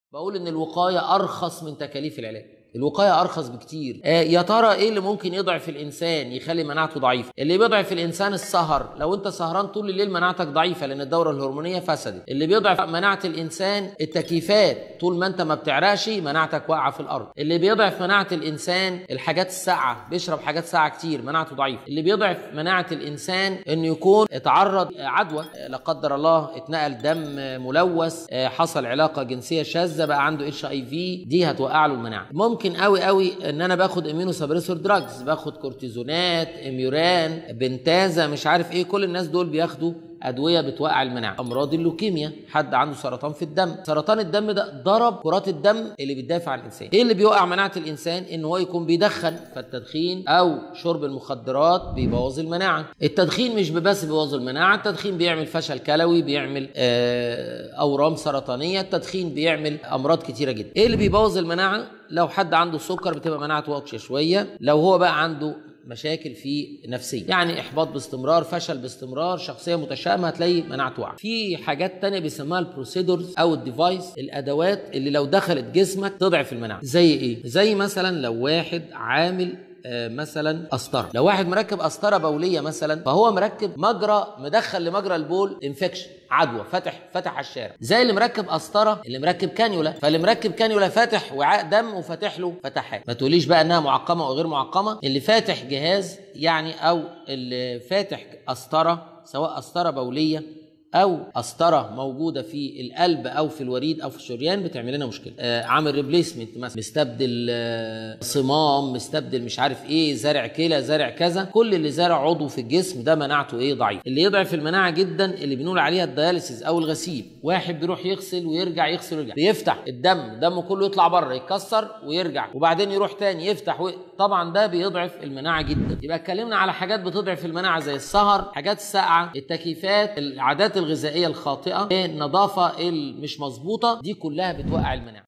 بقول ان الوقايه ارخص من تكاليف العلاج الوقايه ارخص بكتير آه يا ترى ايه اللي ممكن يضعف الانسان يخلي مناعته ضعيفه اللي بيضعف الانسان السهر لو انت سهران طول الليل مناعتك ضعيفه لان الدوره الهرمونيه فسدت اللي بيضعف مناعه الانسان التكييفات طول ما انت ما بتعرقش مناعتك واقعه في الارض اللي بيضعف مناعه الانسان الحاجات الساقعه بيشرب حاجات ساقعه كتير مناعته ضعيفه اللي بيضعف مناعه الانسان انه يكون اتعرض عدوى لا قدر الله اتنقل دم ملوث حصل علاقه جنسيه شاذه بقى عنده اتش اي في دي هتوقع له المناعه ممكن قوي قوي ان انا باخد امينو سبريسور دراجز باخد كورتيزونات اميوران بنتازا مش عارف ايه كل الناس دول بياخدوا ادويه بتوقع المناعه امراض اللوكيميا حد عنده سرطان في الدم سرطان الدم ده ضرب كرات الدم اللي بتدافع عن الانسان ايه اللي بيوقع مناعه الانسان ان هو يكون بيدخن فالتدخين او شرب المخدرات بيبوظ المناعه التدخين مش بس بيبوظ المناعه التدخين بيعمل فشل كلوي بيعمل آه اورام سرطانيه التدخين بيعمل امراض كتيره جدا ايه اللي بيبوظ المناعه لو حد عنده سكر بتبقى مناعته واطيه شويه لو هو بقى عنده مشاكل في نفسيه يعني احباط باستمرار فشل باستمرار شخصيه متشائمه هتلاقي مناعته واقعه في حاجات تانية بيسموها البروسيدورز او الديفايس الادوات اللي لو دخلت جسمك تضعف المناعه زي ايه زي مثلا لو واحد عامل مثلا قسطره لو واحد مركب قسطره بوليه مثلا فهو مركب مجرى مدخل لمجرى البول انفكشن عدوى فتح فتح على الشارع زي اللي مركب قسطره اللي مركب كانيولا فاللي مركب كانيولا فاتح وعاء دم وفاتح له فتحات ما تقوليش بقى انها معقمه او غير معقمه اللي فاتح جهاز يعني او اللي فاتح قسطره سواء قسطره بوليه او قسطره موجوده في القلب او في الوريد او في الشريان بتعمل لنا مشكله آه عامل ريبليسمنت مثلا مستبدل آه صمام مستبدل مش عارف ايه زارع كلى زارع كذا كل اللي زارع عضو في الجسم ده مناعته ايه ضعيف اللي يضعف المناعه جدا اللي بنقول عليها الدياليسيس او الغسيل واحد بيروح يغسل ويرجع يغسل ويرجع بيفتح الدم دمه كله يطلع بره يتكسر ويرجع وبعدين يروح تاني يفتح و... طبعا ده بيضعف المناعه جدا يبقى اتكلمنا على حاجات بتضعف المناعه زي السهر حاجات الساقعه التكييفات العادات الغذائيه الخاطئه النظافه المش مظبوطه دي كلها بتوقع المناعه